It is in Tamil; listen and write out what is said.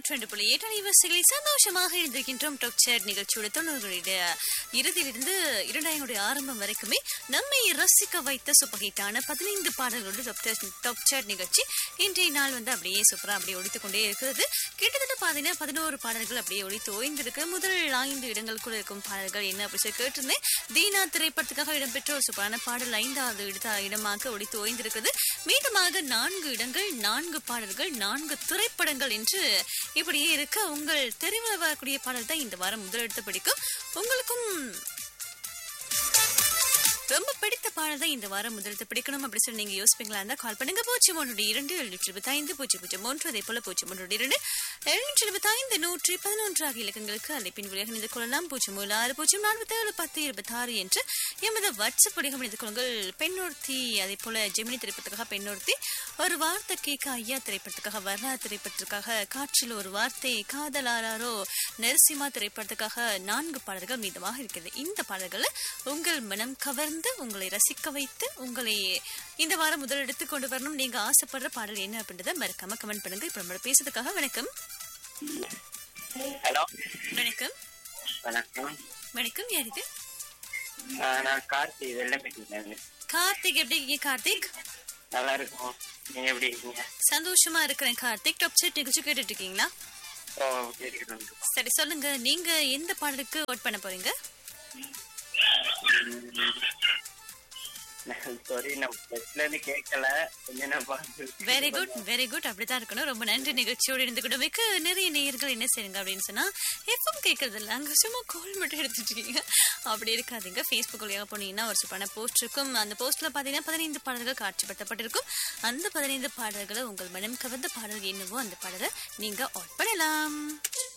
நூற்றி ரெண்டு புள்ளி எட்டு அலைவரிசைகளை சந்தோஷமாக இருந்திருக்கின்றோம் டாப் சேட் நிகழ்ச்சியோட தொண்ணூறுகளுடைய இறுதியிலிருந்து இரண்டாயிரங்களுடைய ஆரம்பம் வரைக்குமே நம்மை ரசிக்க வைத்த சூப்பர் ஹிட்டான பதினைந்து பாடல்களோடு டாப் சேட் டாப் சேட் நிகழ்ச்சி இன்றைய நாள் வந்து அப்படியே சூப்பரா அப்படியே ஒழித்துக் கொண்டே இருக்கிறது கிட்டத்தட்ட பாத்தீங்கன்னா பதினோரு பாடல்கள் அப்படியே ஒழித்து ஓய்ந்திருக்கு முதல் ஐந்து இடங்களுக்குள்ள இருக்கும் பாடல்கள் என்ன அப்படி சொல்லி கேட்டிருந்தேன் தீனா திரைப்படத்துக்காக இடம்பெற்ற ஒரு சூப்பரான பாடல் ஐந்தாவது இடத்த இடமாக ஒழித்து ஓய்ந்திருக்கிறது மீதமாக நான்கு இடங்கள் நான்கு பாடல்கள் நான்கு திரைப்படங்கள் என்று இப்படியே இருக்க உங்கள் தெரிவில் வரக்கூடிய பாடல் தான் இந்த வாரம் முதலிடத்தை பிடிக்கும் உங்களுக்கும் ரொம்ப பிடித்த பாடல் தான் இந்த வாரம் முதலத்தை பிடிக்கணும் அப்படி சொல்லி நீங்க யோசிப்பீங்களா இருந்தா கால் பண்ணுங்க பூஜ்ஜியம் ஒன்று இரண்டு எழுநூற்றி இருபத்தி ஐந்து பூஜ்ஜியம் பூஜ்ஜியம் ஒன்று அதே போல பூஜ்ஜியம் ஒன்று இரண்டு எழுநூற்றி இருபத்தி ஐந்து நூற்றி பதினொன்று ஆகிய இலக்கங்களுக்கு அழைப்பின் வழியாக இணைந்து கொள்ளலாம் பூஜ்ஜியம் ஏழு ஆறு பூஜ்ஜியம் நாற்பத்தி ஏழு பத்து இருபத்தி ஆறு என்று எமது வாட்ஸ்அப் வழியாக இணைந்து கொள்ளுங்கள் பெண்ணொருத்தி அதே போல ஜெமினி திரைப்படத்துக்காக பெண்ணொருத்தி ஒரு வார்த்தை கேட்க ஐயா திரைப்படத்துக்காக வரலாறு திரைப்படத்துக்காக காற்றில் ஒரு வார்த்தை காதலாரோ நரசிம்மா திரைப்படத்துக்காக நான்கு பாடல்கள் மீதமாக இருக்கிறது இந்த பாடல்களை உங்கள் மனம் கவர்ந்து உங்களை ரசிக்க வைத்து உங்களை இந்த வாரம் முதல் எடுத்து கொண்டு வரணும் நீங்க ஆசைப்படுற பாடல் என்ன அப்படின்றத மறக்காம கமெண்ட் பண்ணுங்க இப்ப நம்மளோட பேசுறதுக்காக வணக்கம் ஹலோ வணக்கம் வணக்கம் வணக்கம் யார் இது ஆஹ் நான் கார்த்தி வெள்ளம்பட்டியில கார்த்திக் எப்படி இருக்கீங்க கார்த்திக் நல்லா இருக்கும் நீங்க எப்படி இருக்கீங்க சந்தோஷமா இருக்கிறேன் கார்த்திக் டாப் செட் நிகழ்ச்சி கேட்டுட்டு இருக்கீங்களா ஓ கேட்கிறோம் சரி சொல்லுங்க நீங்க எந்த பாடலுக்கு ஓட் பண்ண போறீங்க சாரி நான் ஃபர்ஸ்ட்ல இருந்து கேட்கல என்ன பார்த்து வெரி குட் வெரி குட் அப்படிதான் இருக்கணும் ரொம்ப நன்றி நிகழ்ச்சியோடு இருந்து கூட மிக்க நிறைய நேயர்கள் என்ன செய்யுங்க அப்படின்னு சொன்னா எஃப்எம் கேட்கறது இல்லை அங்க சும்மா கால் மட்டும் எடுத்துட்டு இருக்கீங்க அப்படி இருக்காதீங்க ஃபேஸ்புக் வழியாக போனீங்கன்னா ஒரு சூப்பரான போஸ்ட் இருக்கும் அந்த போஸ்ட்ல பாத்தீங்கன்னா பதினைந்து பாடல்கள் காட்சிப்படுத்தப்பட்டிருக்கும் அந்த பதினைந்து பாடல்களை உங்கள் மனம் கவர்ந்த பாடல் என்னவோ அந்த பாடலை நீங்க ஆட் பண்ணலாம்